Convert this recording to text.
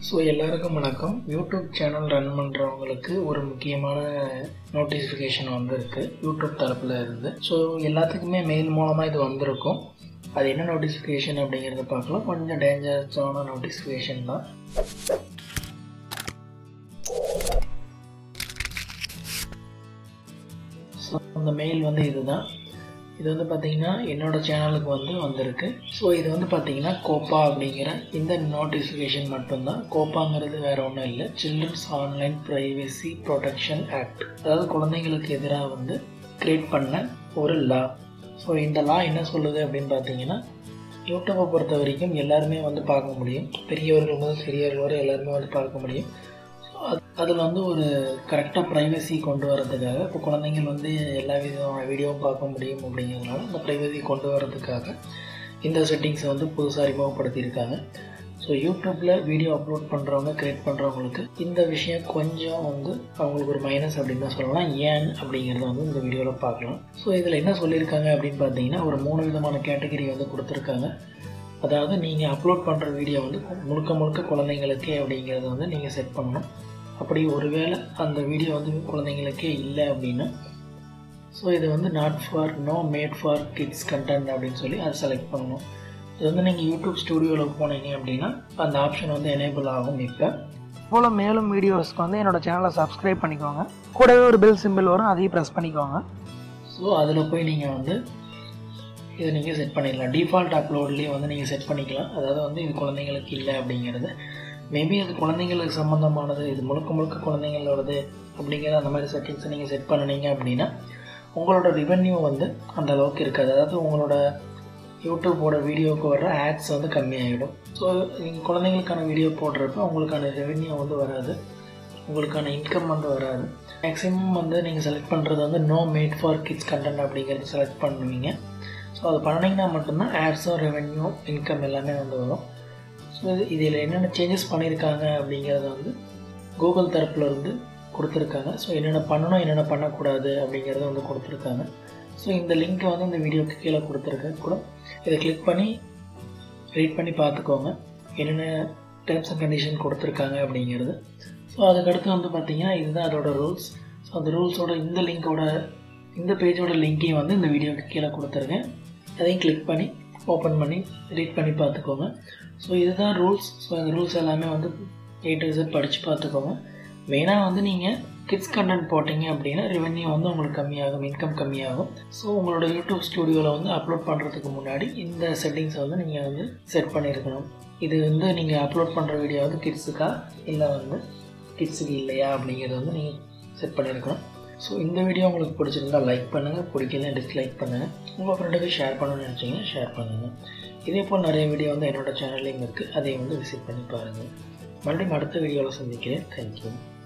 so எல்லாருக்கும் வணக்கம் YouTube channel run பண்ணுறவங்களுக்கு ஒரு முக்கியமான நோட்டிஃபிகேஷன் வந்திருக்கு யூடியூப் தரப்பில் இருந்து ஸோ எல்லாத்துக்குமே மெயில் மூலமாக இது வந்திருக்கும் அது என்ன நோட்டிஃபிகேஷன் அப்படிங்கிறத பார்க்கலாம் கொஞ்சம் டேஞ்சரஸான நோட்டிஃபிகேஷன் தான் ஸோ அந்த மெயில் வந்து இதுதான் இது வந்து பார்த்தீங்கன்னா என்னோட சேனலுக்கு வந்து வந்திருக்கு ஸோ இது வந்து பார்த்தீங்கன்னா கோப்பா அப்படிங்கிற இந்த நோட்டிஃபிகேஷன் மட்டும்தான் கோப்பாங்கிறது வேற ஒன்றும் இல்லை Children's Online Privacy Protection Act அதாவது குழந்தைங்களுக்கு எதிராக வந்து கிரியேட் பண்ண ஒரு லா ஸோ இந்த லா என்ன சொல்லுது அப்படின்னு பார்த்தீங்கன்னா யூடியூப்பை பொறுத்த வரைக்கும் எல்லாருமே வந்து பார்க்க முடியும் பெரியவர்கள் முதல் சிறியவர்கள் வரை எல்லாருமே வந்து பார்க்க முடியும் ஸோ அது அதில் வந்து ஒரு கரெக்டாக ப்ரைவசி கொண்டு வரதுக்காக இப்போ குழந்தைங்கள் வந்து எல்லா விதமான வீடியோவும் பார்க்க முடியும் அப்படிங்கிறதுனால அந்த ப்ரைவசி கொண்டு வரதுக்காக இந்த செட்டிங்ஸை வந்து புதுசாக அறிமுகப்படுத்தியிருக்காங்க ஸோ யூடியூப்பில் வீடியோ அப்லோட் பண்ணுறவங்க க்ரியேட் பண்ணுறவங்களுக்கு இந்த விஷயம் கொஞ்சம் வந்து அவங்களுக்கு ஒரு மைனஸ் அப்படின்னு தான் சொல்லலாம் ஏன் அப்படிங்கிறத வந்து இந்த வீடியோவில் பார்க்கலாம் ஸோ இதில் என்ன சொல்லியிருக்காங்க அப்படின்னு பார்த்தீங்கன்னா ஒரு மூணு விதமான கேட்டகரி வந்து கொடுத்துருக்காங்க அதாவது நீங்கள் அப்லோட் பண்ணுற வீடியோ வந்து முழுக்க முழுக்க குழந்தைங்களுக்கே அப்படிங்கிறத வந்து நீங்கள் செட் பண்ணணும் அப்படி ஒருவேளை அந்த வீடியோ வந்து குழந்தைங்களுக்கே இல்லை அப்படின்னா ஸோ இது வந்து not for no made for kids content அப்படின்னு சொல்லி அதை செலக்ட் பண்ணணும் இது வந்து நீங்கள் யூடியூப் ஸ்டூடியோவில் போனீங்க அப்படின்னா அந்த ஆப்ஷன் வந்து எனேபிள் ஆகும் இப்போ போல் மேலும் வீடியோஸ்க்கு வந்து என்னோடய சேனலை சப்ஸ்கிரைப் பண்ணிக்கோங்க கூடவே ஒரு பெல் சிம்பிள் வரும் அதையும் ப்ரெஸ் பண்ணிக்கோங்க ஸோ அதில் போய் நீங்கள் வந்து இதை நீங்கள் செட் பண்ணிடலாம் டிஃபால்ட் அப்லோட்லேயே வந்து நீங்கள் செட் பண்ணிக்கலாம் அதாவது வந்து இது குழந்தைங்களுக்கு இல்லை அப்படிங்கிறது மேபி அது குழந்தைங்களுக்கு சம்மந்தமானது இது முழுக்க முழுக்க குழந்தைங்களோடது அப்படிங்கிற அந்த மாதிரி செட்டிங்ஸை நீங்கள் செட் பண்ணினீங்க அப்படின்னா உங்களோட ரெவென்யூ வந்து அந்த அளவுக்கு இருக்காது அதாவது உங்களோட யூடியூப்போட வீடியோவுக்கு வர்ற ஆட்ஸ் வந்து கம்மியாகிடும் ஸோ நீங்கள் குழந்தைங்களுக்கான வீடியோ போடுறப்ப உங்களுக்கான ரெவென்யூ வந்து வராது உங்களுக்கான இன்கம் வந்து வராது மேக்ஸிமம் வந்து நீங்கள் செலக்ட் பண்ணுறது வந்து no made for kids content அப்படிங்கிறது செலக்ட் பண்ணுவீங்க ஸோ அது பண்ணிங்கன்னா மட்டும்தான் ஆட்ஸும் ரெவென்யூ இன்கம் எல்லாமே வந்து வரும் ஸோ இதில் என்னென்ன சேஞ்சஸ் பண்ணியிருக்காங்க அப்படிங்கிறத வந்து கூகுள் தரப்பில் இருந்து கொடுத்துருக்காங்க ஸோ என்னென்ன பண்ணணும் என்னென்ன பண்ணக்கூடாது அப்படிங்கிறத வந்து கொடுத்துருக்காங்க ஸோ இந்த லிங்க்கை வந்து இந்த வீடியோக்கு கீழே கொடுத்துருக்கேன் கூட இதை கிளிக் பண்ணி ரீட் பண்ணி பார்த்துக்கோங்க என்னென்ன டேர்ம்ஸ் அண்ட் கண்டிஷன் கொடுத்துருக்காங்க அப்படிங்கிறது ஸோ அதுக்கடுத்து வந்து பார்த்திங்கன்னா இதுதான் அதோட ரூல்ஸ் ஸோ அந்த ரூல்ஸோட இந்த லிங்க்கோட இந்த பேஜோட லிங்க்கையும் வந்து இந்த வீடியோக்கு கீழே கொடுத்துருக்கேன் அதையும் கிளிக் பண்ணி ஓப்பன் பண்ணி ரீட் பண்ணி பார்த்துக்கோங்க ஸோ இதுதான் ரூல்ஸ் ஸோ இந்த ரூல்ஸ் எல்லாமே வந்து ஏ டு இசட் படித்து பார்த்துக்கோங்க மெயினாக வந்து நீங்கள் கிட்ஸ் கண்டென்ட் போட்டிங்க அப்படின்னா ரெவென்யூ வந்து உங்களுக்கு கம்மியாகும் இன்கம் கம்மியாகும் ஸோ உங்களோட யூடியூப் ஸ்டூடியோவில் வந்து அப்லோட் பண்ணுறதுக்கு முன்னாடி இந்த செட்டிங்ஸை வந்து நீங்கள் வந்து செட் பண்ணியிருக்கணும் இது வந்து நீங்கள் அப்லோட் பண்ணுற வீடியோ வந்து கிட்ஸுக்கா இல்லை வந்து கிட்ஸுக்கு இல்லையா அப்படிங்கிறத வந்து நீங்கள் செட் பண்ணியிருக்கணும் ஸோ இந்த வீடியோ உங்களுக்கு பிடிச்சிருந்தா லைக் பண்ணுங்கள் பிடிக்கல டிஸ்லைக் பண்ணுங்கள் உங்கள் ஃப்ரெண்டுக்கு ஷேர் பண்ணணும்னு நினச்சிங்கன்னா ஷேர் பண்ணுங்கள் இதே போல் நிறைய வீடியோ வந்து என்னோடய சேனல்லையும் இருக்குது அதை வந்து விசிட் பண்ணி பாருங்கள் மறுபடியும் அடுத்த வீடியோவில் சந்திக்கிறேன் தேங்க்யூ